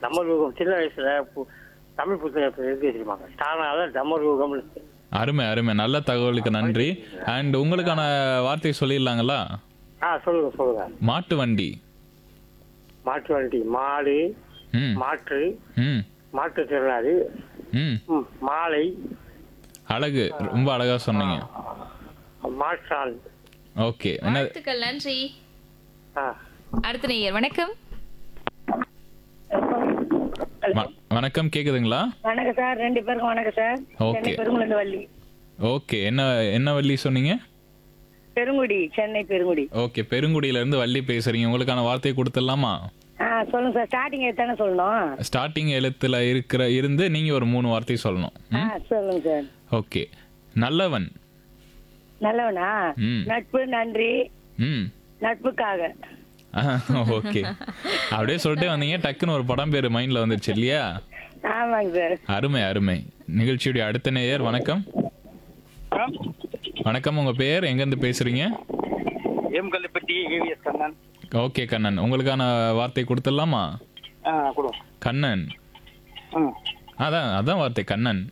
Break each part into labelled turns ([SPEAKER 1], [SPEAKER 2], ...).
[SPEAKER 1] தமர்யூகம் சின்ன வயசுல பு- தமிழ் புத்தகத்தை எழுதி வச்சிருப்பாங்க தானால தமர்யூகம் இருக்கு
[SPEAKER 2] அருமை அருமை நல்ல தகவலுக்கு நன்றி அண்ட் உங்களுக்கான வார்த்தை சொல்லிடலாங்களா
[SPEAKER 1] ஆ சொல்லுங்க சொல்லுங்க
[SPEAKER 2] மாட்டு வண்டி
[SPEAKER 1] மாட்டு வண்டி மாடு
[SPEAKER 2] ம்
[SPEAKER 1] மாற்று
[SPEAKER 2] ம்
[SPEAKER 1] மாற்றுத்திறனாளி
[SPEAKER 2] ம்
[SPEAKER 1] ம், மாலை
[SPEAKER 2] அழகு ரொம்ப அழகா சொன்னீங்க
[SPEAKER 1] மாற்றான்
[SPEAKER 2] ஓகே என்ன
[SPEAKER 3] வாழ்த்துக்கள் நன்றி
[SPEAKER 1] ஆ
[SPEAKER 3] அடுத்த நேயர் வணக்கம்
[SPEAKER 2] வ- வணக்கம் கேக்குதுங்களா
[SPEAKER 4] வணக்கம் சார் ரெண்டு பேருக்கும் வணக்கம் sir
[SPEAKER 2] Okay.
[SPEAKER 4] Chennai Perungudi Valli
[SPEAKER 2] okay என்ன என்ன வள்ளி சொன்னீங்க
[SPEAKER 4] பெருங்குடி சென்னை பெருங்குடி
[SPEAKER 2] ஓகே பெருங்குடியில இருந்து வள்ளி பேசுறீங்க உங்களுக்கான வார்த்தையை கொடுத்துடலாமா
[SPEAKER 4] ஆ சொல்லுங்க சார் ஸ்டார்டிங் எத்தானே சொல்லணும்
[SPEAKER 2] ஸ்டார்டிங் எழுத்துல இருக்கிற இருந்து நீங்க ஒரு மூணு வார்த்தை சொல்லணும்
[SPEAKER 4] ஆ சொல்லுங்க சார்
[SPEAKER 2] ஓகே நல்லவன்
[SPEAKER 4] நல்லவனா
[SPEAKER 2] ம்.
[SPEAKER 4] நட்பு நன்றி
[SPEAKER 2] ம்
[SPEAKER 4] நட்புக்காக
[SPEAKER 2] ஓகே அப்படியே சொல்லிட்டே வந்தீங்க டக்குன்னு ஒரு படம் பேரு மைண்ட்ல வந்துருச்சு இல்லையா
[SPEAKER 4] ஆமாங்க சார்
[SPEAKER 2] அருமை அருமை நிகழ்ச்சியுடைய அடுத்த நேயர் வணக்கம் வணக்கம் உங்க பேர் எங்க இருந்து பேசுறீங்க
[SPEAKER 1] M Kallupatti AVS Kannan
[SPEAKER 2] okay Kannan உங்களுக்கான வார்த்தை கொடுத்துடலாமா
[SPEAKER 1] ஆ கொடுங்க
[SPEAKER 2] கண்ணன்
[SPEAKER 1] ம்
[SPEAKER 2] அதான் அதான் வார்த்தை கண்ணன்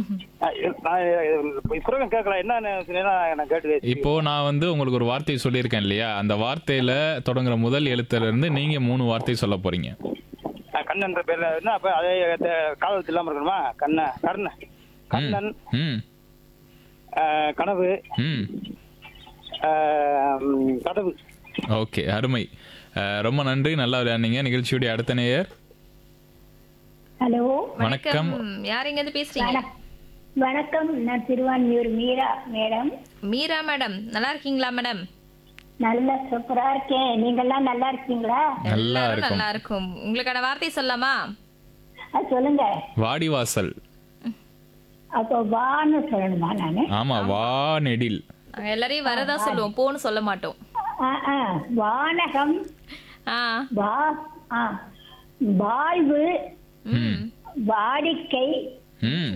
[SPEAKER 1] நான் கேட்கல என்ன நான் கேட்டு
[SPEAKER 2] இப்போ நான் வந்து உங்களுக்கு ஒரு வார்த்தை சொல்லியிருக்கேன் இல்லையா அந்த வார்த்தையில தொடங்குற முதல் எழுத்துல இருந்து நீங்க மூணு வார்த்தை சொல்ல போறீங்க
[SPEAKER 1] கண்ணன்ற பேர்ல என்ன அப்ப அதே காலத்து இல்லாம இருக்கணுமா கண்ண கர்ண
[SPEAKER 2] ம்,
[SPEAKER 1] கண்ணன்
[SPEAKER 2] ம்
[SPEAKER 1] ஆஹ், கனவு
[SPEAKER 2] ம்
[SPEAKER 1] ஆஹ், ம், கதவு
[SPEAKER 2] ஓகே அருமை அஹ், ரொம்ப நன்றி நல்லா விளையாடுனீங்க நிகழ்ச்சியுடைய அடுத்த நேயர்
[SPEAKER 5] ஹலோ
[SPEAKER 2] வணக்கம்
[SPEAKER 3] யார் எங்க இருந்து பேசுறீங்க
[SPEAKER 5] வணக்- வணக்கம் நான் திருவான்மியூர் மீரா மேடம்
[SPEAKER 3] மீரா மேடம் நல்லா இருக்கீங்களா மேடம்
[SPEAKER 5] நல்லா சூப்பரா இருக்கேன் நீங்கெல்லாம் நல்லா இருக்கீங்களா
[SPEAKER 2] நல்லா
[SPEAKER 3] எல்லாரும்
[SPEAKER 2] இருக்கும்
[SPEAKER 3] நல்லா இருக்கும் உங்களுக்கான வார்த்தை சொல்லலாமா
[SPEAKER 5] அது சொல்லுங்க
[SPEAKER 2] வாடிவாசல்
[SPEAKER 5] அப்போ வான்னு சொல்லணுமா நானு
[SPEAKER 2] ஆமா வானெடில்
[SPEAKER 3] நாங்க எல்லாரையும் வரதா சொல்லுவோம் போன்னு சொல்ல மாட்டோம்
[SPEAKER 5] ஆ, ஆ, வானகம்
[SPEAKER 3] ஆ
[SPEAKER 5] வா ஆ, வாழ்வு
[SPEAKER 3] ம்
[SPEAKER 5] வாடிக்கை
[SPEAKER 2] ம்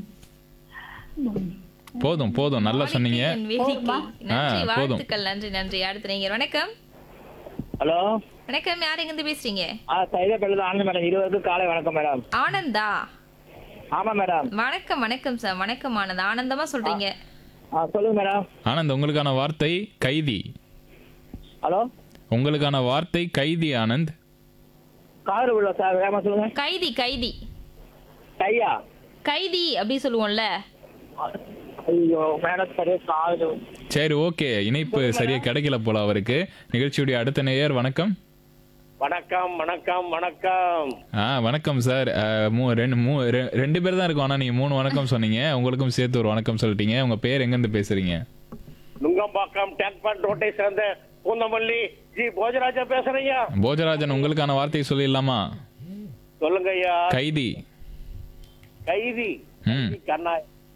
[SPEAKER 2] போதும் போதும் நல்லா சொன்னீங்க
[SPEAKER 3] என் வேடிக்கை நன்றி
[SPEAKER 2] ஆ, போதும்.
[SPEAKER 3] வாழ்த்துக்கள் நன்றி நன்றி அடுத்த நீங்க வணக்கம்
[SPEAKER 1] ஹலோ
[SPEAKER 3] வணக்கம் யார் எங்க இருந்து பேசுறீங்க
[SPEAKER 1] ஆ சைதா பேர்ல ஆனந்த் மேடம் இருவருக்கும் காலை வணக்கம் மேடம்
[SPEAKER 3] ஆனந்தா
[SPEAKER 1] ஆமா மேடம்
[SPEAKER 3] வணக்கம் வணக்கம் சார் வணக்கம் ஆனந்த் ஆனந்தமா சொல்றீங்க
[SPEAKER 1] ஆ சொல்லுங்க மேடம்
[SPEAKER 2] ஆனந்த் உங்களுக்கான வார்த்தை கைதி
[SPEAKER 1] ஹலோ
[SPEAKER 2] உங்களுக்கான வார்த்தை கைதி ஆனந்த்
[SPEAKER 1] காதல் உள்ள சார் வேகமா சொல்லுங்க
[SPEAKER 3] கைதி கைதி
[SPEAKER 1] கையா
[SPEAKER 3] கைதி அப்படி சொல்லுவோம்ல
[SPEAKER 1] ஐயோ மேடம் சரியா காதல்
[SPEAKER 2] சரி ஓகே இணைப்பு சரியா கிடைக்கல போல அவருக்கு நிகழ்ச்சியுடைய அடுத்த நேயர் வணக்கம்
[SPEAKER 1] வணக்கம் வணக்கம் வணக்கம்
[SPEAKER 2] ஆ வணக்கம் சார் அஹ், மூ ரெண்டு மூ ரெ- ரெண்டு பேர் தான் இருக்கும் ஆனா நீங்க மூணு வணக்கம் சொன்னீங்க உங்களுக்கும் சேர்த்து ஒரு வணக்கம் சொல்லிட்டீங்க உங்க பேர் எங்க இருந்து பேசுறீங்க
[SPEAKER 1] நுங்கம்பாக்கம் டேங்க் பண்ட் ரோட்டை சேர்ந்த பூந்தமல்லி ஜி போஜராஜா பேசுறீங்க
[SPEAKER 2] போஜராஜன் உங்களுக்கான வார்த்தை சொல்லிடலாமா
[SPEAKER 1] சொல்லுங்க ஐயா
[SPEAKER 2] கைதி
[SPEAKER 1] கைதி
[SPEAKER 2] ம்
[SPEAKER 1] கண்ணா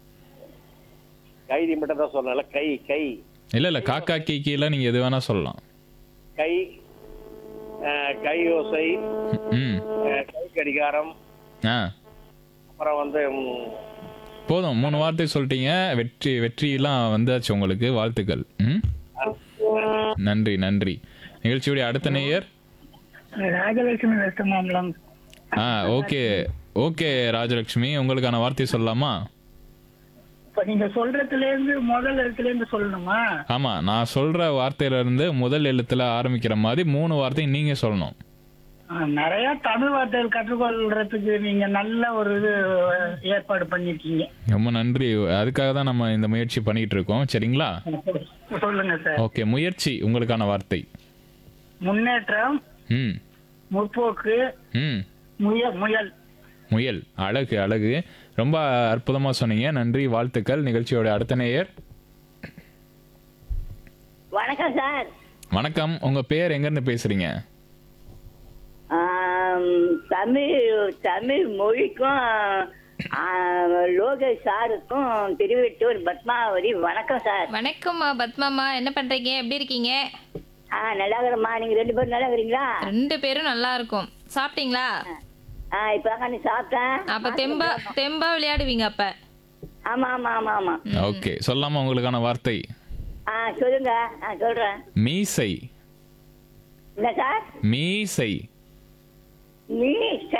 [SPEAKER 1] கைதி மட்டும் தான் சொல்லல கை கை
[SPEAKER 2] இல்ல இல்ல காக்கா கீக்கில நீங்க எது வேணா சொல்லலாம்
[SPEAKER 1] கை அஹ், கை ஓசை
[SPEAKER 2] ம்
[SPEAKER 1] அஹ், கை கடிகாரம்
[SPEAKER 2] ஆ
[SPEAKER 1] அப்புறம் வந்து ம்,
[SPEAKER 2] போதும் மூணு வார்த்தை சொல்லிட்டீங்க வெற்றி வெற்றியெல்லாம் வந்தாச்சு உங்களுக்கு வாழ்த்துக்கள் ம் நன்றி நன்றி நிகழ்ச்சியுடைய அடுத்த நேயர்
[SPEAKER 4] ராஜலட்சுமி வெஸ்ட் மாம்பலம்
[SPEAKER 2] ஆ ஓகே ஓகே ராஜலட்சுமி உங்களுக்கான வார்த்தை சொல்லலாமா
[SPEAKER 4] இப்ப நீங்க சொல்றதுல இருந்து முதல் இடத்துல இருந்து சொல்லணுமா
[SPEAKER 2] ஆமா நான் சொல்ற வார்த்தையில இருந்து முதல் எழுத்துல ஆரம்பிக்கிற மாதிரி மூணு வார்த்தை நீங்க சொல்லணும்
[SPEAKER 4] ஆ, நிறைய தமிழ் வார்த்தைகள் கற்றுக்கொள்றதுக்கு நீங்க நல்ல ஒரு இது ஏற்பாடு பண்ணிருக்கீங்க
[SPEAKER 2] ரொம்ப நன்றி அதுக்காக தான் நம்ம இந்த முயற்சி பண்ணிட்டு இருக்கோம் சரிங்களா
[SPEAKER 4] சொல்லுங்க சார்
[SPEAKER 2] ஓகே முயற்சி உங்களுக்கான வார்த்தை
[SPEAKER 4] முன்னேற்றம்
[SPEAKER 2] ம்
[SPEAKER 4] முற்போக்கு
[SPEAKER 2] ம்
[SPEAKER 4] முயல் முயல்
[SPEAKER 2] முயல் அழகு அழகு ரொம்ப அற்புதமா சொன்னீங்க நன்றி வாழ்த்துக்கள் நிகழ்ச்சியோட அடுத்த நேயர்
[SPEAKER 5] வணக்கம் சார்
[SPEAKER 2] வணக்கம் உங்க பேர் எங்க இருந்து பேசுறீங்க
[SPEAKER 5] தமிழ் தமிழ் மொழிக்கும் லோகேஷ் சாருக்கும் திருவெட்டூர் பத்மாவதி வணக்கம் சார்
[SPEAKER 3] வணக்கம்மா பத்மாமா என்ன பண்றீங்க எப்படி இருக்கீங்க
[SPEAKER 5] ஆ நல்லா இருக்கிறம்மா நீங்க ரெண்டு பேரும் நல்லா இருக்கிறீங்களா
[SPEAKER 3] ரெண்டு பேரும் நல்லா இருக்கும் சாப்பிட்டீங்களா
[SPEAKER 5] ஆ இப்பதாங்க நீ சாப்பிட்டேன்
[SPEAKER 3] அப்ப தெம்பா தெம்பா விளையாடுவீங்க அப்ப
[SPEAKER 5] ஆமா ஆமா ஆமா ஆமா
[SPEAKER 2] ஓகே சொல்லாமா உங்களுக்கான வார்த்தை
[SPEAKER 5] ஆ சொல்லுங்க நான் சொல்றேன்
[SPEAKER 2] மீசை
[SPEAKER 5] என்ன சார்
[SPEAKER 2] மீசை
[SPEAKER 5] நீ